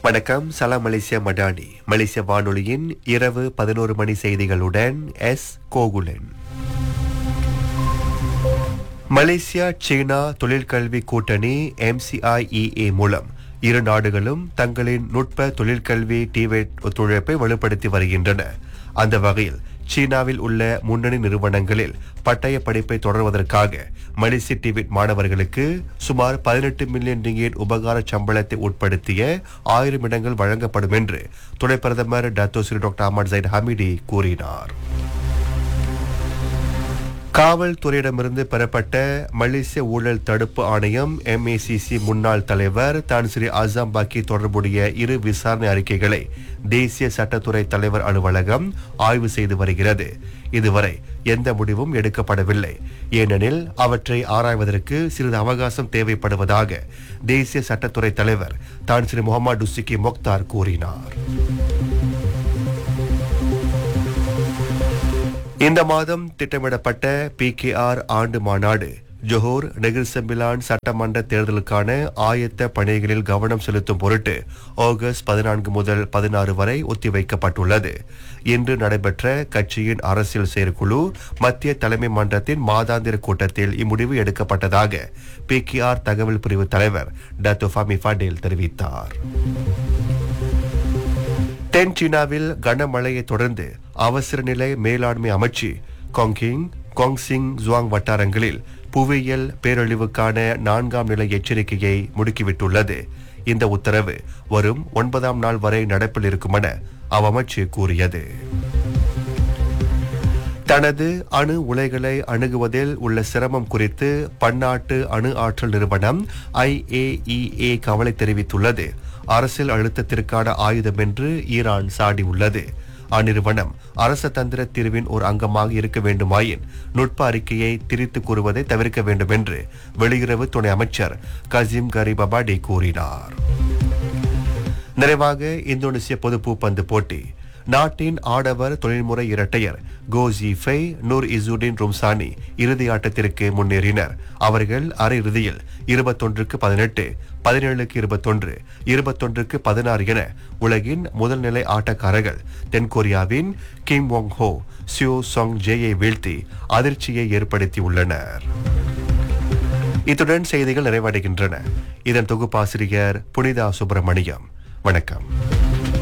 வணக்கம் சலாம் மலேசியா மடானி மலேசிய வானொலியின் இரவு பதினோரு மணி செய்திகளுடன் எஸ் கோகுலன் மலேசியா சீனா தொழிற்கல்வி கூட்டணி எம்சிஐஇஏ மூலம் இரு நாடுகளும் தங்களின் நுட்ப தொழிற்கல்வி டிவேட் ஒத்துழைப்பை வலுப்படுத்தி வருகின்றன அந்த வகையில் சீனாவில் உள்ள முன்னணி நிறுவனங்களில் பட்டய படிப்பை தொடர்வதற்காக மலேசிய டிவிட் மாணவர்களுக்கு சுமார் பதினெட்டு மில்லியன் ரிங்கேட் உபகார சம்பளத்தை உட்படுத்திய ஆயிரம் இடங்கள் வழங்கப்படும் என்று துணை பிரதமர் Datuk Seri doctor Ahmad Zahid Hamidi கூறினார் காவல்துறையிடமிருந்து பெறப்பட்ட மலேசிய ஊழல் தடுப்பு ஆணையம் எம்ஏசிசி முன்னாள் தலைவர் தான் ஸ்ரீ அசாம் பாக்கி தொடர்புடைய இரு விசாரணை அறிக்கைகளை தேசிய சட்டத்துறை தலைவர் அலுவலகம் ஆய்வு செய்து வருகிறது இதுவரை எந்த முடிவும் எடுக்கப்படவில்லை ஏனெனில் அவற்றை ஆராய்வதற்கு சிறிது அவகாசம் தேவைப்படுவதாக தேசிய சட்டத்துறை தலைவர் தான் ஸ்ரீ முகமது உசிகி மொக்தார் கூறினார் இந்த மாதம் திட்டமிடப்பட்ட பிகேஆர் ஆண்டு மாநாடு ஜொஹோர் நெகிர் செம்பிலான் சட்டமன்ற தேர்தலுக்கான ஆயத்த பணிகளில் கவனம் செலுத்தும் பொருட்டு ஆகஸ்ட் பதினான்கு முதல் பதினாறு வரை ஒத்திவைக்கப்பட்டுள்ளது இன்று நடைபெற்ற கட்சியின் அரசியல் செயற்குழு மத்திய தலைமை மன்றத்தின் மாதாந்திர கூட்டத்தில் இம்முடிவு எடுக்கப்பட்டதாக பிகேஆர் தகவல் பிரிவு தலைவர் டத்தோ ஃபமி ஃபடேல் தெரிவித்தார் தென் சீனாவில் கனமழையை தொடர்ந்து அவசர நிலை மேலாண்மை அமைச்சு கொங்கிங் கொங்சிங் ஜுவாங் வட்டாரங்களில் புவியியல் பேரழிவுக்கான நான்காம் நிலை எச்சரிக்கையை முடுக்கிவிட்டுள்ளது இந்த உத்தரவு வரும் ஒன்பதாம் நாள் வரை நடப்பில் இருக்கும் என அவ்வமைச்சு கூறியது தனது அணு உலைகளை அணுகுவதில் உள்ள சிரமம் குறித்து பன்னாட்டு அணு ஆற்றல் நிறுவனம் ஐஏஇஏ கவலை தெரிவித்துள்ளது அரசியல் அழுத்தத்திற்கான ஆயுதம் என்று ஈரான் சாடியுள்ளது அந்நிறுவனம் அரச தந்திர தீர்வின் ஒரு அங்கமாக இருக்க வேண்டுமாயின் நுட்ப அறிக்கையை திரித்து கூறுவதை தவிர்க்க வேண்டும் என்று வெளியுறவு துணை அமைச்சர் கசிம் கரிபபாடி கூறினார் நிறைவாக இந்தோனேசிய பொது பூப்பந்து போட்டி நாட்டின் ஆடவர் தொழில்முறை இரட்டையர் Goh Sze Fei Nur Izzuddin Rumsani இறுதி ஆட்டத்திற்கு முன்னேறினர் அவர்கள் அரையிறுதியில் இருபத்தொன்றுக்கு பதினெட்டு பதினேழுக்கு இருபத்தொன்று இருபத்தொன்றுக்கு பதினாறு என உலகின் முதல் நிலை ஆட்டக்காரர்கள் தென்கொரியாவின் கிம் ஒங் ஹோ சியோ சொங் ஜேயை வீழ்த்தி அதிர்ச்சியை ஏற்படுத்தியுள்ளனர் இத்துடன் செய்திகள் நிறைவடைகின்றன இதன் தொகுப்பாசிரியர் புனிதா சுப்பிரமணியம் வணக்கம்